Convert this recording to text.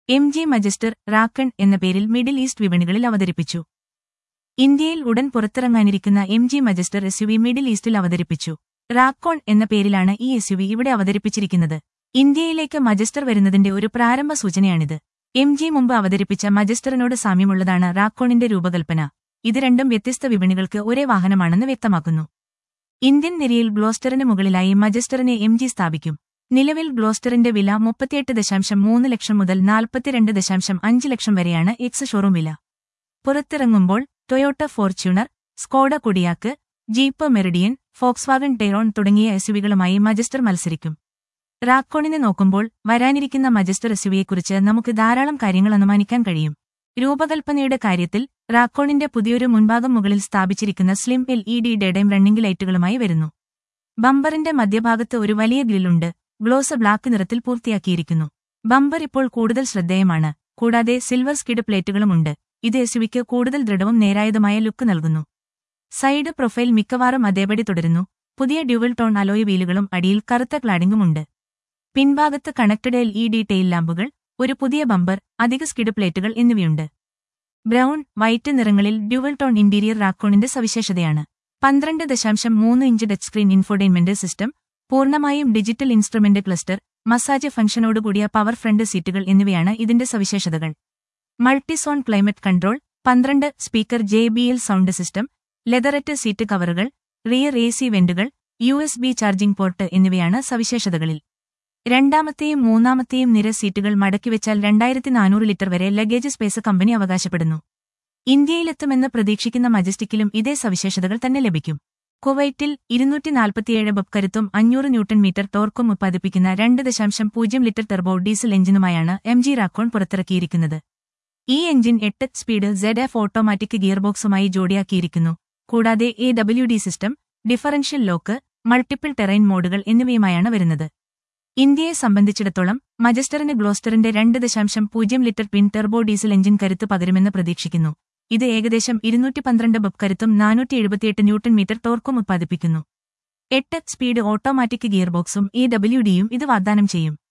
M G Majestor റാക്കൺ എന്ന പേരിൽ middle east വിപണികളിൽ അവതരിപ്പിച്ചു ഇന്ത്യയിൽ ഉടൻ പുറത്തിറങ്ങാനിരിക്കുന്ന M G Majestor S middle ഈസ്റ്റിൽ അവതരിപ്പിച്ചു റാക്കോൺ എന്ന പേരിലാണ് ഈ എസ് ഇവിടെ അവതരിപ്പിച്ചിരിക്കുന്നത് ഇന്ത്യയിലേക്ക് മജസ്റ്റർ വരുന്നതിന്റെ ഒരു പ്രാരംഭ സൂചനയാണിത് എം ജി മുമ്പ് അവതരിപ്പിച്ച മജസ്റ്ററിനോട് സാമ്യമുള്ളതാണ് റാക്കോണിന്റെ രൂപകൽപ്പന ഇത് രണ്ടും വ്യത്യസ്ത വിപണികൾക്ക് ഒരേ വാഹനമാണെന്ന് വ്യക്തമാക്കുന്നു ഇന്ത്യൻ നിരയിൽ ഗ്ലോസ്റ്ററിന് മുകളിലായി മജസ്റ്ററിനെ എം ജി സ്ഥാപിക്കും നിലവിൽ ഗ്ലോസ്റ്ററിന്റെ വില മുപ്പത്തിയെട്ട് ദശാംശം മൂന്ന് ലക്ഷം മുതൽ നാൽപ്പത്തിരണ്ട് ദശാംശം അഞ്ച് ലക്ഷം വരെയാണ് എക്സ് ഷോറൂം വില പുറത്തിറങ്ങുമ്പോൾ Toyota Fortuner Skoda Kodiaq Jeep Meridian Volkswagen Tayron തുടങ്ങിയ എസുവികളുമായി മജസ്റ്റർ മത്സരിക്കും റാക്കോണിനെ നോക്കുമ്പോൾ വരാനിരിക്കുന്ന മജസ്റ്റർ എസുവിയെക്കുറിച്ച് നമുക്ക് ധാരാളം കാര്യങ്ങൾ അനുമാനിക്കാൻ കഴിയും രൂപകൽപ്പനയുടെ കാര്യത്തിൽ റാക്കോണിന്റെ പുതിയൊരു മുൻഭാഗം മുകളിൽ സ്ഥാപിച്ചിരിക്കുന്ന slim L E D daytime running ലൈറ്റുകളുമായി വരുന്നു ബമ്പറിന്റെ മധ്യഭാഗത്ത് ഒരു വലിയ ഗ്രില്ലുണ്ട് ഗ്ലോസ് ബ്ലാക്ക് നിറത്തിൽ പൂർത്തിയാക്കിയിരിക്കുന്നു ബമ്പർ ഇപ്പോൾ കൂടുതൽ ശ്രദ്ധേയമാണ് കൂടാതെ സിൽവർ സ്കിഡ് പ്ലേറ്റുകളുമുണ്ട് ഇത് എസുവിക്ക് കൂടുതൽ ദൃഢവും നേരായതുമായ ലുക്ക് നൽകുന്നു സൈഡ് പ്രൊഫൈൽ മിക്കവാറും അതേപടി തുടരുന്നു പുതിയ ഡ്യുവൽ ടോൺ അലോയ് വീലുകളും അടിയിൽ കറുത്ത ക്ലാഡിംഗുമുണ്ട് പിൻഭാഗത്ത് connected L E D tail ലാമ്പുകൾ ഒരു പുതിയ ബമ്പർ അധിക സ്കിഡ് പ്ലേറ്റുകൾ എന്നിവയുണ്ട് ബ്രൗൺ വൈറ്റ് നിറങ്ങളിൽ ഡ്യുവൽ ടോൺ ഇന്റീരിയർ റാക്കോണിന്റെ സവിശേഷതയാണ് പന്ത്രണ്ട് ദശാംശം മൂന്ന് inch touch screen infotainment system പൂർണ്ണമായും ഡിജിറ്റൽ ഇൻസ്ട്രുമെന്റ് ക്ലസ്റ്റർ മസാജ് ഫംഗ്ഷനോടുകൂടിയ പവർ ഫ്രണ്ട് സീറ്റുകൾ എന്നിവയാണ് ഇതിന്റെ സവിശേഷതകൾ മൾട്ടിസോൺ ക്ലൈമറ്റ് കൺട്രോൾ പന്ത്രണ്ട് speaker J B L sound system leatherette seat കവറുകൾ റിയർ എ സി വെന്റുകൾ U S B charging port എന്നിവയാണ് സവിശേഷതകളിൽ രണ്ടാമത്തെയും മൂന്നാമത്തെയും നിര സീറ്റുകൾ മടക്കിവെച്ചാൽ രണ്ടായിരത്തി നാനൂറ് ലിറ്റർ വരെ ലഗേജ് സ്പേസ് കമ്പനി അവകാശപ്പെടുന്നു ഇന്ത്യയിലെത്തുമെന്ന് പ്രതീക്ഷിക്കുന്ന മജസ്റ്റിക്കിലും ഇതേ സവിശേഷതകൾ തന്നെ ലഭിക്കും കുവൈറ്റിൽ ഇരുന്നൂറ്റി നാൽപ്പത്തിയേഴ് ബബ് കരുത്തും അഞ്ഞൂറ് ന്യൂട്ടൺ മീറ്റർ ടോർക്കും ഉത്പാദിപ്പിക്കുന്ന രണ്ട് ദശാംശം പൂജ്യം ലിറ്റർ ടെർബോ ഡീസൽ എഞ്ചിനുമായാണ് എം ജി റാക്കോൺ പുറത്തിറക്കിയിരിക്കുന്നത് ഈ എഞ്ചിൻ എട്ട് സ്പീഡ് സെഡ് എഫ് ഓട്ടോമാറ്റിക് ഗിയർബോക്സുമായി ജോഡിയാക്കിയിരിക്കുന്നു കൂടാതെ A W D system differential lock multiple terrain മോഡുകൾ എന്നിവയുമായാണ് വരുന്നത് ഇന്ത്യയെ സംബന്ധിച്ചിടത്തോളം മജസ്റ്ററിന് ഗ്ലോസ്റ്ററിന്റെ രണ്ട് ദശാംശം പൂജ്യം litre twin turbo diesel engine കരുത്ത് പകരുമെന്ന് പ്രതീക്ഷിക്കുന്നു ഇത് ഏകദേശം ഇരുന്നൂറ്റി പന്ത്രണ്ട് ബബ് കരുത്തും നാനൂറ്റി എഴുപത്തിയെട്ട് ന്യൂട്ടൺ മീറ്റർ ടോർക്കും ഉത്പാദിപ്പിക്കുന്നു എട്ട് സ്പീഡ് ഓട്ടോമാറ്റിക് ഗിയർബോക്സും ഇ ഡബ്ല്യു ഡിയും ഇത് വാഗ്ദാനം ചെയ്യും